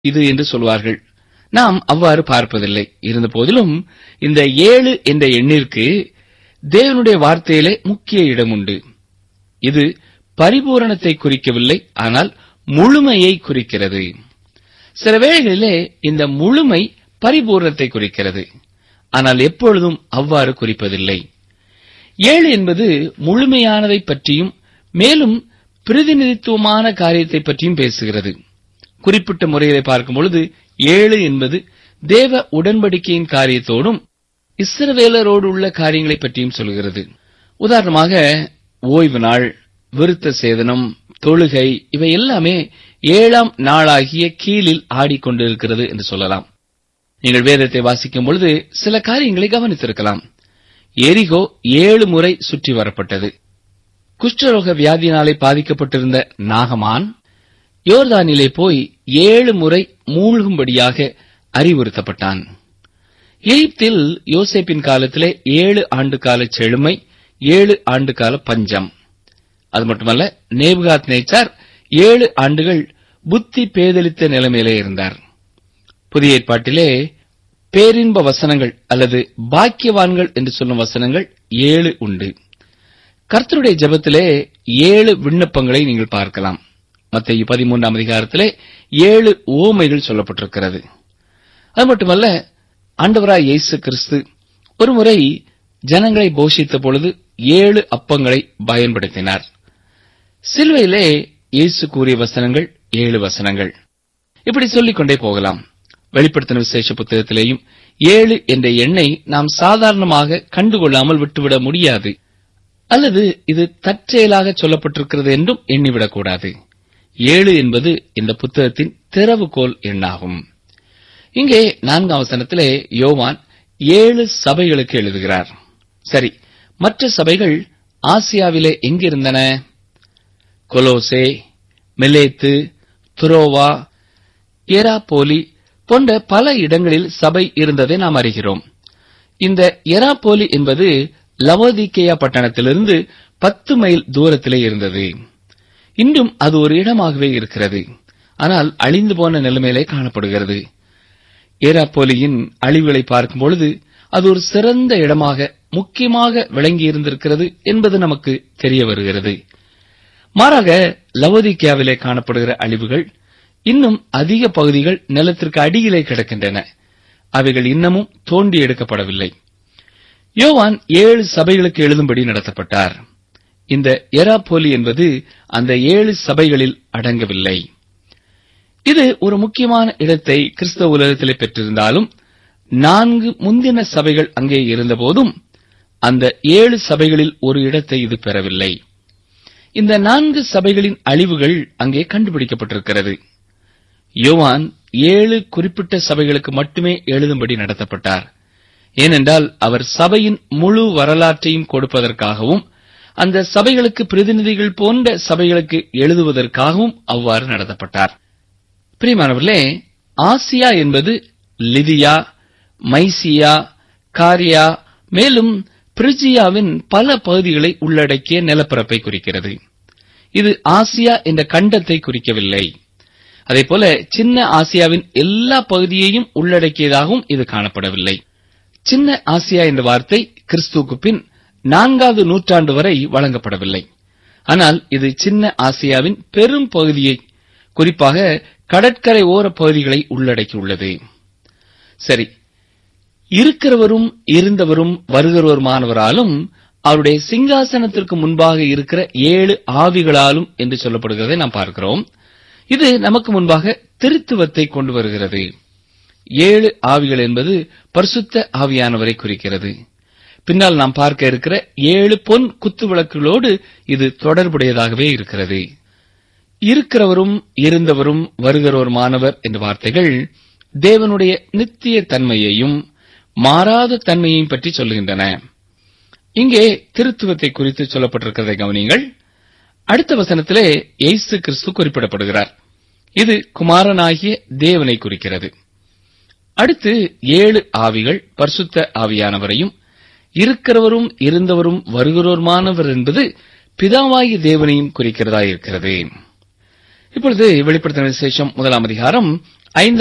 இது என்று சொல்வார்கள் நாம் அவ்வாறு பார்ப்பதில்லை இருந்த போதிலும் இந்த ஏழு என்ற எண்ணிற்கு தேவனுடைய வார்த்தையிலே முக்கிய இடம் உண்டு இது பரிபூரணத்தை குறிக்கவில்லை ஆனால் முழுமையை குறிக்கிறது சில வேளைகளிலே இந்த முழுமை பரிபூரணத்தை குறிக்கிறது ஆனால் எப்பொழுதும் அவ்வாறு குறிப்பதில்லை ஏழு என்பது முழுமையானதை பற்றியும் மேலும் பிரதிநிதித்துவமான காரியத்தை பற்றியும் பேசுகிறது குறிப்பிட்ட முறையிலே பார்க்கும் பொழுது ஏழு என்பது தேவ உடன்படிக்கையின் காரியத்தோடும் இஸ்ரவேலரோடு உள்ள காரியங்களை பற்றியும் சொல்கிறது உதாரணமாக ஓய்வு நாள் விருத்த சேதனம் தொழுகை இவை எல்லாமே ஏழாம் நாளாகிய கீழில் ஆடிக்கொண்டிருக்கிறது என்று சொல்லலாம் நீங்கள் வேதத்தை வாசிக்கும் பொழுது சில காரியங்களை கவனித்திருக்கலாம் எரிகோ ஏழு முறை சுற்றி வரப்பட்டது குஷ்டரோக வியாதியினாலே பாதிக்கப்பட்டிருந்த நாகமான் யோர்தானிலே போய் ஏழு முறை மூழ்கும்படியாக அறிவுறுத்தப்பட்டான் எகிப்தில் யோசேப்பின் காலத்திலே ஏழு ஆண்டு கால செழுமை ஏழு ஆண்டு கால பஞ்சம் அது மட்டுமல்ல நேபுகாத் நேச்சார் ஏழு ஆண்டுகள் புத்தி பேதலித்த நிலைமையிலே இருந்தார் புதிய ஏற்பாட்டிலே பேரின்ப வசனங்கள் அல்லது பாக்கியவான்கள் என்று சொல்லும் வசனங்கள் ஏழு உண்டு கர்த்தருடைய ஜெபத்திலே ஏழு விண்ணப்பங்களை நீங்கள் பார்க்கலாம் மத்திய பதிமூன்றாம் அதிகாரத்திலே ஏழு ஓமைகள் சொல்லப்பட்டிருக்கிறது அது மட்டுமல்ல ஆண்டவராய் இயேசு கிறிஸ்து ஒருமுறை ஜனங்களை போஷித்த பொழுது ஏழு அப்பங்களை பயன்படுத்தினார் சிலுவையிலே இயேசு கூறிய வசனங்கள் ஏழு வசனங்கள் இப்படி சொல்லிக் கொண்டே போகலாம் வெளிப்படுத்தின விசேஷ புத்தகத்திலேயும் ஏழு என்ற எண்ணை நாம் சாதாரணமாக கண்டுகொள்ளாமல் விட்டுவிட முடியாது அல்லது இது தற்செயலாக சொல்லப்பட்டிருக்கிறது என்றும் எண்ணிவிடக்கூடாது ஏழு என்பது இந்த புத்தகத்தின் திறவுகோல் எண்ணாகும் இங்கே நான்காம் வசனத்திலே யோவான் ஏழு சபைகளுக்கு எழுதுகிறார் சரி மற்ற சபைகள் ஆசியாவிலே எங்கிருந்தன கொலோசே மெலேத்து துரோவா எராபோலி போன்ற பல இடங்களில் சபை இருந்ததை நாம் அறிகிறோம் இந்த எராபோலி என்பது லவோதிக்கேயா பட்டணத்திலிருந்து பத்து மைல் தூரத்திலே இருந்தது இன்றும் அது ஒரு இடமாகவே இருக்கிறது ஆனால் அழிந்து போன நிலைமையிலே காணப்படுகிறது ஏராப்போலியின் அழிவுகளை பார்க்கும் பொழுது அது ஒரு சிறந்த இடமாக முக்கியமாக விளங்கியிருந்திருக்கிறது என்பது நமக்கு தெரிய வருகிறது மாறாக லவோதிக்கியாவிலே காணப்படுகிற அழிவுகள் இன்னும் அதிக பகுதிகள் நிலத்திற்கு அடியிலே கிடக்கின்றன அவைகள் இன்னமும் தோண்டி எடுக்கப்படவில்லை யோவான் ஏழு சபைகளுக்கு எழுதும்படி நடத்தப்பட்டார் இந்த எராபோலி என்பது அந்த ஏழு சபைகளில் அடங்கவில்லை இது ஒரு முக்கியமான இடத்தை கிறிஸ்தவ உலகத்திலே பெற்றிருந்தாலும் நான்கு முந்தின சபைகள் அங்கே இருந்தபோதும் அந்த ஏழு சபைகளில் ஒரு இடத்தை இது பெறவில்லை இந்த நான்கு சபைகளின் அழிவுகள் அங்கே கண்டுபிடிக்கப்பட்டிருக்கிறது யோவான் ஏழு குறிப்பிட்ட சபைகளுக்கு மட்டுமே எழுதும்படி நடத்தப்பட்டார் ஏனென்றால் அவர் சபையின் முழு வரலாற்றையும் கொடுப்பதற்காகவும் அந்த சபைகளுக்கு பிரதிநிதிகள் போன்ற சபைகளுக்கு எழுதுவதற்காகவும் அவ்வாறு நடத்தப்பட்டார் பிரியமானவர்களே ஆசியா என்பது லிதியா மைசியா காரியா மேலும் பிரிஜியாவின் பல பகுதிகளை உள்ளடக்கிய நிலப்பரப்பை குறிக்கிறது இது ஆசியா என்ற கண்டத்தை குறிக்கவில்லை அதேபோல சின்ன ஆசியாவின் எல்லா பகுதியையும் உள்ளடக்கியதாகவும் இது காணப்படவில்லை சின்ன ஆசியா என்ற வார்த்தை கிறிஸ்துவுக்கு பின் நான்காவது நூற்றாண்டு வரை வழங்கப்படவில்லை ஆனால் இது சின்ன ஆசியாவின் பெரும் பகுதியை குறிப்பாக கடற்கரை ஓர பகுதிகளை உள்ளடக்கியுள்ளது சரி இருக்கிறவரும் இருந்தவரும் வருகிறவருமானவராலும் அவருடைய சிங்காசனத்திற்கு முன்பாக இருக்கிற ஏழு ஆவிகளாலும் என்று சொல்லப்படுகிறதை நாம் பார்க்கிறோம் இது நமக்கு முன்பாக திருத்துவத்தை கொண்டு வருகிறது ஏழு ஆவிகள் என்பது பரிசுத்த ஆவியானவரை குறிக்கிறது பின்னால் நாம் பார்க்க இருக்கிற ஏழு பொன் குத்து விளக்குகளோடு இது தொடர்புடையதாகவே இருக்கிறது இருக்கிறவரும் இருந்தவரும் வருகிறவருமானவர் என்ற வார்த்தைகள் தேவனுடைய நித்திய தன்மையையும் மாறாத தன்மையையும் பற்றி சொல்லுகின்றன இங்கே திருத்துவத்தை குறித்து சொல்லப்பட்டிருக்கிறதை கவனியுங்கள் அடுத்த வசனத்திலே இயேசு கிறிஸ்து குறிப்பிடப்படுகிறார் இது குமாரனாகிய தேவனை குறிக்கிறது அடுத்து ஏழு ஆவிகள் பரிசுத்த ஆவியானவரையும் இருக்கிறவரும் இருந்தவரும் வருகிறோருமானவர் என்பது பிதாவாகிய தேவனையும் குறிக்கிறதா இருக்கிறது இப்பொழுது வெளிப்படுத்தின விசேஷம் முதலாம் அதிகாரம் ஐந்தாம்